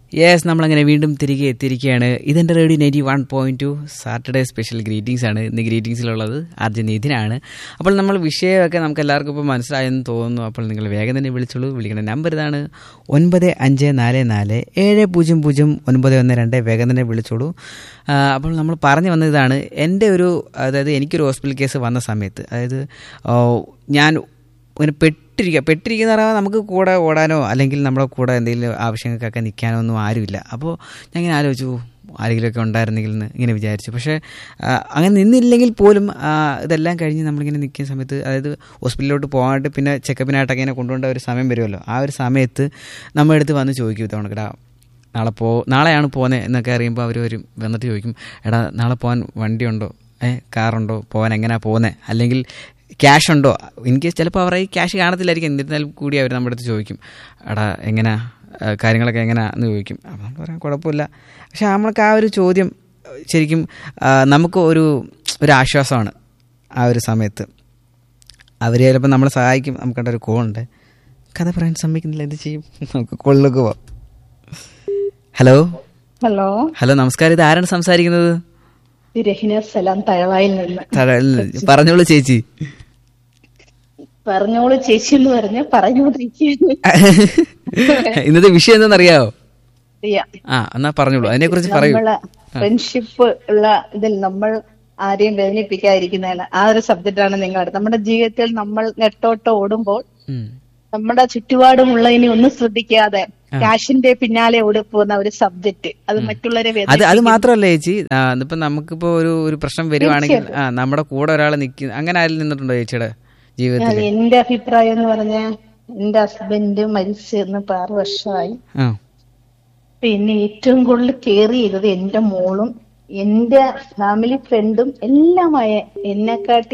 Yes നമ്മളങ്ങനെ വീണ്ടും തിരികെ എത്തിയിരിക്കുകയാണ് ഇതെൻ്റെ radio ninety one point two Saturday special greetings ആണ് ഇന്ന് ഗ്രീറ്റിംഗ്സിലുള്ളത് ആർജൻ നിതിനാണ് അപ്പോൾ നമ്മൾ വിഷയമൊക്കെ നമുക്ക് എല്ലാവർക്കും ഇപ്പോൾ മനസ്സിലായെന്ന് തോന്നുന്നു അപ്പോൾ നിങ്ങൾ വേഗം തന്നെ വിളിച്ചോളൂ വിളിക്കേണ്ട നമ്പർ ഇതാണ് ഒൻപത് അഞ്ച് നാല് നാല് ഏഴ് പൂജ്യം പൂജ്യം ഒൻപത് ഒന്ന് രണ്ട് വേഗം തന്നെ വിളിച്ചോളൂ ആ, അപ്പോൾ നമ്മൾ പറഞ്ഞു വന്നതാണ് എൻ്റെ ഒരു അതായത് എനിക്കൊരു ഹോസ്പിറ്റൽ കേസ് വന്ന സമയത്ത് അതായത് ഓ, ഞാൻ ഇങ്ങനെ പെട്ടിരിക്കുക പെട്ടിരിക്കുന്ന പറഞ്ഞാൽ നമുക്ക് കൂടെ ഓടാനോ അല്ലെങ്കിൽ നമ്മുടെ കൂടെ എന്തെങ്കിലും ആവശ്യങ്ങൾക്കൊക്കെ നിൽക്കാനോ ഒന്നും ആരുമില്ല അപ്പോൾ ഞാൻ ഇങ്ങനെ ആലോചിച്ചു ആരെങ്കിലുമൊക്കെ ഉണ്ടായിരുന്നെങ്കിൽ എന്ന് ഇങ്ങനെ വിചാരിച്ചു പക്ഷേ ആ, അങ്ങനെ നിന്നില്ലെങ്കിൽ പോലും ആ, ഇതെല്ലാം കഴിഞ്ഞ് നമ്മളിങ്ങനെ നിൽക്കുന്ന സമയത്ത് അതായത് ഹോസ്പിറ്റലിലോട്ട് പോകാനായിട്ട് പിന്നെ ചെക്കപ്പിനായിട്ടൊക്കെ ഇങ്ങനെ കൊണ്ടുപോകേണ്ട ഒരു സമയം വരുമല്ലോ ആ ഒരു സമയത്ത് നമ്മുടെ അടുത്ത് വന്ന് ചോദിക്കും ഇതവണക്കടാ നാളെ പോ നാളെയാണ് പോകുന്നത് എന്നൊക്കെ അറിയുമ്പോൾ അവർ വരും വന്നിട്ട് ചോദിക്കും എടാ നാളെ പോകാൻ വണ്ടിയുണ്ടോ ഏ കാറുണ്ടോ പോകാൻ എങ്ങനെയാണ് പോകുന്നത് അല്ലെങ്കിൽ ക്യാഷ് ഉണ്ടോ ഇൻ കേസ് ചിലപ്പോൾ അവരുടെ ഈ ക്യാഷ് കാണത്തില്ലായിരിക്കും എന്നിരുന്നാലും കൂടി അവർ നമ്മുടെ അടുത്ത് ചോദിക്കും എടാ എങ്ങനെയാ ആ, കാര്യങ്ങളൊക്കെ എങ്ങനെയാ എന്ന് ചോദിക്കും അപ്പോൾ നമ്മൾ പറയാം കുഴപ്പമില്ല പക്ഷെ നമ്മൾക്ക് ആ ഒരു ചോദ്യം ശരിക്കും ആ, നമുക്ക് ഒരു ഒരു ആശ്വാസമാണ് ആ ഒരു സമയത്ത് അവർ ചിലപ്പോൾ നമ്മളെ സഹായിക്കും നമുക്കവിടെ ഒരു കോളുണ്ട് കഥ പറയാൻ സമ്മതിക്കുന്നില്ല എന്ത് ചെയ്യും നമുക്ക് കോളിലേക്ക് പോവാം ഹലോ ഹലോ ഹലോ നമസ്കാരം ഇത് ആരാണ് സംസാരിക്കുന്നത് ഇത് രഹിന സലാം തഴവായിൽ നിന്ന് തട- പറഞ്ഞോളൂ ചേച്ചി പറഞ്ഞോളൂ ചേച്ചി എന്ന് പറഞ്ഞ് പറഞ്ഞോണ്ടിരിക്കുന്നു ഇന്നത്തെ വിഷയം എന്താണെന്നറിയാവോ അറിയാം. ആ എന്നാ പറഞ്ഞോളൂ അതിനെ കുറിച്ച് പറയൂ നമ്മള് ഫ്രണ്ട്ഷിപ്പ് ഉള്ള ഇതിൽ നമ്മൾ ആരെയും വേദനിപ്പിക്കാതിരിക്കുന്നതാണ് ആ ഒരു സബ്ജക്റ്റാണ് നിങ്ങളുടെ നമ്മുടെ ജീവിതത്തിൽ നമ്മൾ നെട്ടോട്ട് ഓടുമ്പോൾ ഉം. നമ്മുടെ ചുറ്റുപാടുമുള്ളതിനെ ഒന്നും ശ്രദ്ധിക്കാതെ ക്യാഷിന്റെ പിന്നാലെ ഓടിപ്പോകുന്ന ഒരു സബ്ജക്റ്റ് അത് മറ്റുള്ളവരെ അത് അത് വേദനിപ്പിക്കും. മാത്രമല്ല ചേച്ചി ആ, ഇപ്പൊ നമുക്കിപ്പോ ഒരു ഒരു പ്രശ്നം വരുവാണെങ്കിൽ ആ നമ്മുടെ കൂടെ ഒരാൾ നിൽക്കുന്ന അങ്ങനെ ആരും നിന്നിട്ടുണ്ടോ ചേച്ചിയുടെ ജീവിതത്തിൽ അത് എന്റെ അഭിപ്രായം എന്ന് പറഞ്ഞാൽ എന്റെ ഹസ്ബൻഡ് മരിച്ചെന്ന് ഇപ്പൊ ആറ് വർഷമായി ആ പിന്നെ ഏറ്റവും കൂടുതൽ കെയർ ചെയ്തത് എന്റെ മോളും എന്റെ ഫാമിലി ഫ്രണ്ടും എല്ലാമായ എന്നെക്കാട്ടി